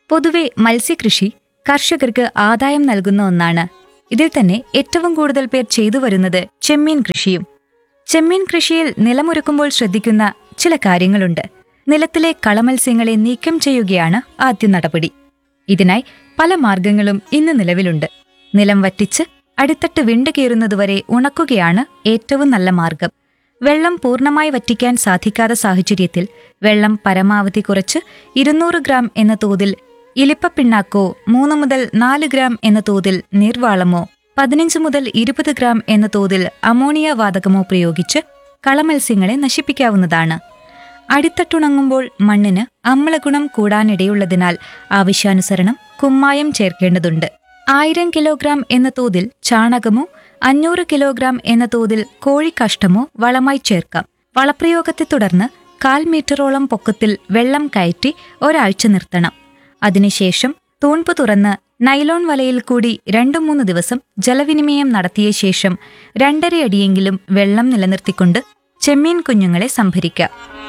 പൊതുവെ മത്സ്യകൃഷി കർഷകർക്ക് ആദായം നൽകുന്ന ഒന്നാണ് ഇതിൽ തന്നെ ഏറ്റവും കൂടുതൽ പേർ ചെയ്തു വരുന്നത് ചെമ്മീൻ കൃഷിയും ചെമ്മീൻ കൃഷിയിൽ നിലമൊരുക്കുമ്പോൾ ശ്രദ്ധിക്കുന്ന ചില കാര്യങ്ങളുണ്ട് നിലത്തിലെ കളമത്സ്യങ്ങളെ നീക്കം ചെയ്യുകയാണ് ആദ്യ നടപടി ഇതിനായി പല മാർഗങ്ങളും ഇന്ന് നിലവിലുണ്ട് നിലം വറ്റിച്ച് അടിത്തട്ട് വിണ്ടുകീറുന്നതുവരെ ഉണക്കുകയാണ് ഏറ്റവും നല്ല മാർഗം വെള്ളം പൂർണ്ണമായി വറ്റിക്കാൻ സാധിക്കാത്ത സാഹചര്യത്തിൽ വെള്ളം പരമാവധി കുറച്ച് ഇരുന്നൂറ് ഗ്രാം എന്ന തോതിൽ ഇലിപ്പപ്പിണ്ണാക്കോ മൂന്ന് മുതൽ നാല് ഗ്രാം എന്ന തോതിൽ നീർവാളമോ പതിനഞ്ച് മുതൽ ഇരുപത് ഗ്രാം എന്ന തോതിൽ അമോണിയ വാതകമോ പ്രയോഗിച്ച് കളമത്സ്യങ്ങളെ നശിപ്പിക്കാവുന്നതാണ് അടിത്തട്ടുണങ്ങുമ്പോൾ മണ്ണിന് അമ്ലഗുണം കൂടാനിടയുള്ളതിനാൽ ആവശ്യാനുസരണം കുമ്മായം ചേർക്കേണ്ടതുണ്ട് ആയിരം കിലോഗ്രാം എന്ന തോതിൽ ചാണകമോ അഞ്ഞൂറ് കിലോഗ്രാം എന്ന തോതിൽ കോഴിക്കാഷ്ടമോ വളമായി ചേർക്കാം വളപ്രയോഗത്തെ തുടർന്ന് കാൽ മീറ്ററോളം പൊക്കത്തിൽ വെള്ളം കയറ്റി ഒരാഴ്ച നിർത്തണം അതിനുശേഷം തൂൺപ് തുറന്ന് നൈലോൺ വലയിൽ കൂടി രണ്ടു മൂന്ന് ദിവസം ജലവിനിമയം നടത്തിയ ശേഷം രണ്ടര അടിയെങ്കിലും വെള്ളം നിലനിർത്തിക്കൊണ്ട് ചെമ്മീൻ കുഞ്ഞുങ്ങളെ സംഭരിക്കാം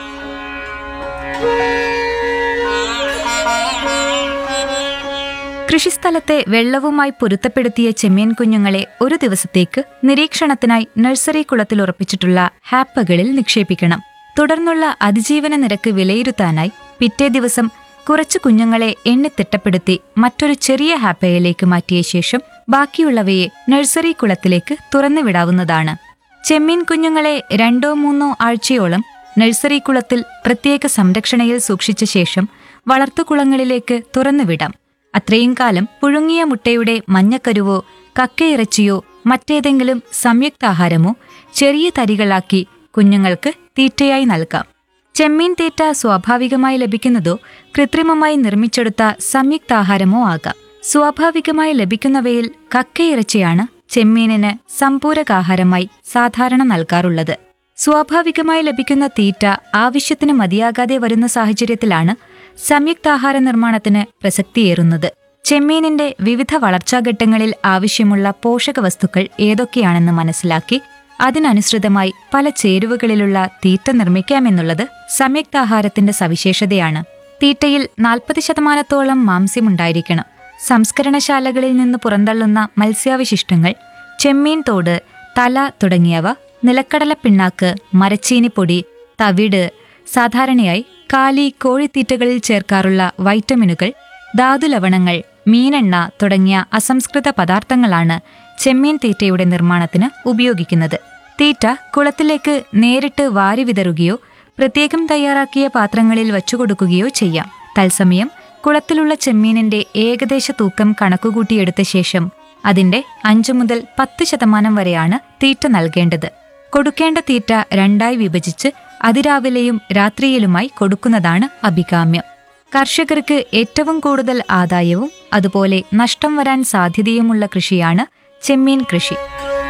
കൃഷിസ്ഥലത്തെ വെള്ളവുമായി പൊരുത്തപ്പെടുത്തിയ ചെമ്മീൻ കുഞ്ഞുങ്ങളെ ഒരു ദിവസത്തേക്ക് നിരീക്ഷണത്തിനായി നഴ്സറി കുളത്തിൽ ഉറപ്പിച്ചിട്ടുള്ള ഹാപ്പകളിൽ നിക്ഷേപിക്കണം തുടർന്നുള്ള അതിജീവന നിരക്ക് വിലയിരുത്താനായി പിറ്റേ ദിവസം കുറച്ച് കുഞ്ഞുങ്ങളെ എണ്ണി തിട്ടപ്പെടുത്തി മറ്റൊരു ചെറിയ ഹാപ്പയിലേക്ക് മാറ്റിയ ശേഷം ബാക്കിയുള്ളവയെ നഴ്സറി കുളത്തിലേക്ക് തുറന്നുവിടാവുന്നതാണ് ചെമ്മീൻ കുഞ്ഞുങ്ങളെ രണ്ടോ മൂന്നോ ആഴ്ചയോളം നഴ്സറി കുളത്തിൽ പ്രത്യേക സംരക്ഷണയിൽ സൂക്ഷിച്ച ശേഷം വളർത്തുകുളങ്ങളിലേക്ക് തുറന്നുവിടാം അത്രയും കാലം പുഴുങ്ങിയ മുട്ടയുടെ മഞ്ഞക്കരുവോ കക്കയിറച്ചിയോ മറ്റേതെങ്കിലും സംയുക്താഹാരമോ ചെറിയ തരികളാക്കി കുഞ്ഞുങ്ങൾക്ക് തീറ്റയായി നൽകാം ചെമ്മീൻ തീറ്റ സ്വാഭാവികമായി ലഭിക്കുന്നതോ കൃത്രിമമായി നിർമ്മിച്ചെടുത്ത സംയുക്താഹാരമോ ആകാം സ്വാഭാവികമായി ലഭിക്കുന്നവയിൽ കക്കയിറച്ചിയാണ് ചെമ്മീനിന് സമ്പൂരകാഹാരമായി സാധാരണ നൽകാറുള്ളത് സ്വാഭാവികമായി ലഭിക്കുന്ന തീറ്റ ആവശ്യത്തിന് മതിയാകാതെ വരുന്ന സാഹചര്യത്തിലാണ് സംയുക്താഹാര നിർമ്മാണത്തിന് പ്രസക്തിയേറുന്നത് ചെമ്മീനിന്റെ വിവിധ വളർച്ചാഘട്ടങ്ങളിൽ ആവശ്യമുള്ള പോഷകവസ്തുക്കൾ ഏതൊക്കെയാണെന്ന് മനസ്സിലാക്കി അതിനനുസൃതമായി പല ചേരുവകളിലുള്ള തീറ്റ നിർമ്മിക്കാമെന്നുള്ളത് സംയുക്താഹാരത്തിന്റെ സവിശേഷതയാണ് തീറ്റയിൽ നാൽപ്പത് ശതമാനത്തോളം മാംസ്യമുണ്ടായിരിക്കണം സംസ്കരണശാലകളിൽ നിന്ന് പുറന്തള്ളുന്ന മത്സ്യാവശിഷ്ടങ്ങൾ ചെമ്മീൻ തോട് തല തുടങ്ങിയവ നിലക്കടല പിണ്ണാക്ക് മരച്ചീനിപ്പൊടി തവിട് സാധാരണയായി കാലി കോഴിത്തീറ്റകളിൽ ചേർക്കാറുള്ള വൈറ്റമിനുകൾ ധാതുലവണങ്ങൾ മീനെണ്ണ തുടങ്ങിയ അസംസ്കൃത പദാർത്ഥങ്ങളാണ് ചെമ്മീൻ തീറ്റയുടെ നിർമ്മാണത്തിന് ഉപയോഗിക്കുന്നത് തീറ്റ കുളത്തിലേക്ക് നേരിട്ട് വാരി വിതറുകയോ പ്രത്യേകം തയ്യാറാക്കിയ പാത്രങ്ങളിൽ വച്ചുകൊടുക്കുകയോ ചെയ്യാം തത്സമയം കുളത്തിലുള്ള ചെമ്മീനിന്റെ ഏകദേശ തൂക്കം കണക്കുകൂട്ടിയെടുത്ത ശേഷം അതിന്റെ അഞ്ചു മുതൽ പത്ത് ശതമാനം വരെയാണ് തീറ്റ നൽകേണ്ടത് കൊടുക്കേണ്ട തീറ്റ രണ്ടായി വിഭജിച്ച് അതിരാവിലെയും രാത്രിയിലുമായി കൊടുക്കുന്നതാണ് അഭികാമ്യം കർഷകർക്ക് ഏറ്റവും കൂടുതൽ ആദായവും അതുപോലെ നഷ്ടം വരാൻ സാധ്യതയുമുള്ള കൃഷിയാണ് ചെമ്മീൻ കൃഷി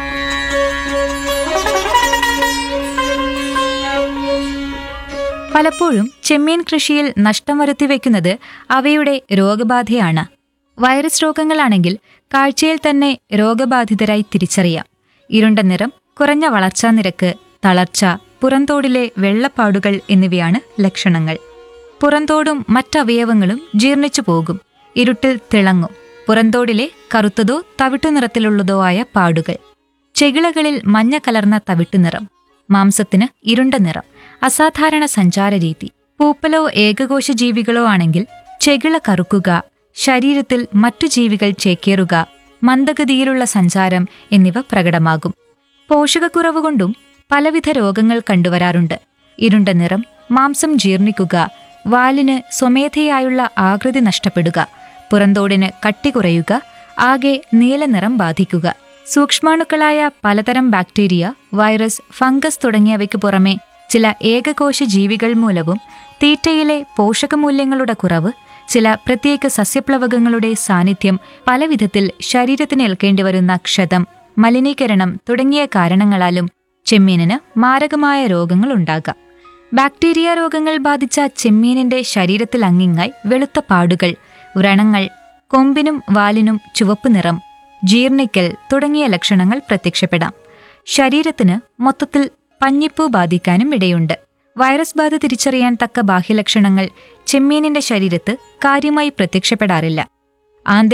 പലപ്പോഴും ചെമ്മീൻ കൃഷിയിൽ നഷ്ടം വരുത്തി വയ്ക്കുന്നത് അവയുടെ രോഗബാധയാണ് വൈറസ് രോഗങ്ങളാണെങ്കിൽ കാഴ്ചയിൽ തന്നെ രോഗബാധിതരായി തിരിച്ചറിയാം ഇരുണ്ട നിറം കുറഞ്ഞ വളർച്ചാ നിരക്ക് തളർച്ച പുറന്തോടിലെ വെള്ളപ്പാടുകൾ എന്നിവയാണ് ലക്ഷണങ്ങൾ പുറന്തോടും മറ്റവയവങ്ങളും ജീർണിച്ചു പോകും ഇരുട്ടിൽ തിളങ്ങും പുറന്തോടിലെ കറുത്തതോ തവിട്ടു നിറത്തിലുള്ളതോ ആയ പാടുകൾ ചെകിളകളിൽ മഞ്ഞ കലർന്ന തവിട്ടു നിറം മാംസത്തിന് ഇരുണ്ട നിറം അസാധാരണ സഞ്ചാര രീതി പൂപ്പലോ ഏകകോശ ജീവികളോ ആണെങ്കിൽ ചെകിള കറുക്കുക ശരീരത്തിൽ മറ്റു ജീവികൾ ചേക്കേറുക മന്ദഗതിയിലുള്ള സഞ്ചാരം എന്നിവ പ്രകടമാകും പോഷകക്കുറവ് കൊണ്ടും പലവിധ രോഗങ്ങൾ കണ്ടുവരാറുണ്ട് ഇരുണ്ട നിറം മാംസം ജീർണിക്കുക വാലിന് സ്വമേധയായുള്ള ആകൃതി നഷ്ടപ്പെടുക പുറന്തോടിന് കട്ടി കുറയുക ആകെ നീലനിറം ബാധിക്കുക സൂക്ഷ്മാണുക്കളായ പലതരം ബാക്ടീരിയ വൈറസ് ഫംഗസ് തുടങ്ങിയവയ്ക്ക് പുറമെ ചില ഏകകോശ ജീവികൾ മൂലവും തീറ്റയിലെ പോഷകമൂല്യങ്ങളുടെ കുറവ് ചില പ്രത്യേക സസ്യപ്ലവകങ്ങളുടെ സാന്നിധ്യം പലവിധത്തിൽ ശരീരത്തിന് ഏൽക്കേണ്ടി വരുന്ന ക്ഷതം മലിനീകരണം തുടങ്ങിയ കാരണങ്ങളാലും ചെമ്മീനിന് മാരകമായ രോഗങ്ങൾ ഉണ്ടാകാം ബാക്ടീരിയ രോഗങ്ങൾ ബാധിച്ച ചെമ്മീനിന്റെ ശരീരത്തിൽ അങ്ങിങ്ങായി വെളുത്ത പാടുകൾ വ്രണങ്ങൾ കൊമ്പിനും വാലിനും ചുവപ്പ് നിറം ജീർണിക്കൽ തുടങ്ങിയ ലക്ഷണങ്ങൾ പ്രത്യക്ഷപ്പെടാം ശരീരത്തിന് മൊത്തത്തിൽ പഞ്ഞിപ്പൂ ബാധിക്കാനും ഇടയുണ്ട് വൈറസ് ബാധ തിരിച്ചറിയാൻ തക്ക ബാഹ്യലക്ഷണങ്ങൾ ചെമ്മീനിന്റെ ശരീരത്ത് കാര്യമായി പ്രത്യക്ഷപ്പെടാറില്ല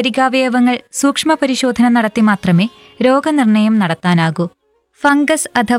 ആന്തരികാവയവങ്ങൾ സൂക്ഷ്മ പരിശോധന നടത്തി മാത്രമേ രോഗനിർണയം നടത്താനാകൂ ഫംഗസ് അഥവാ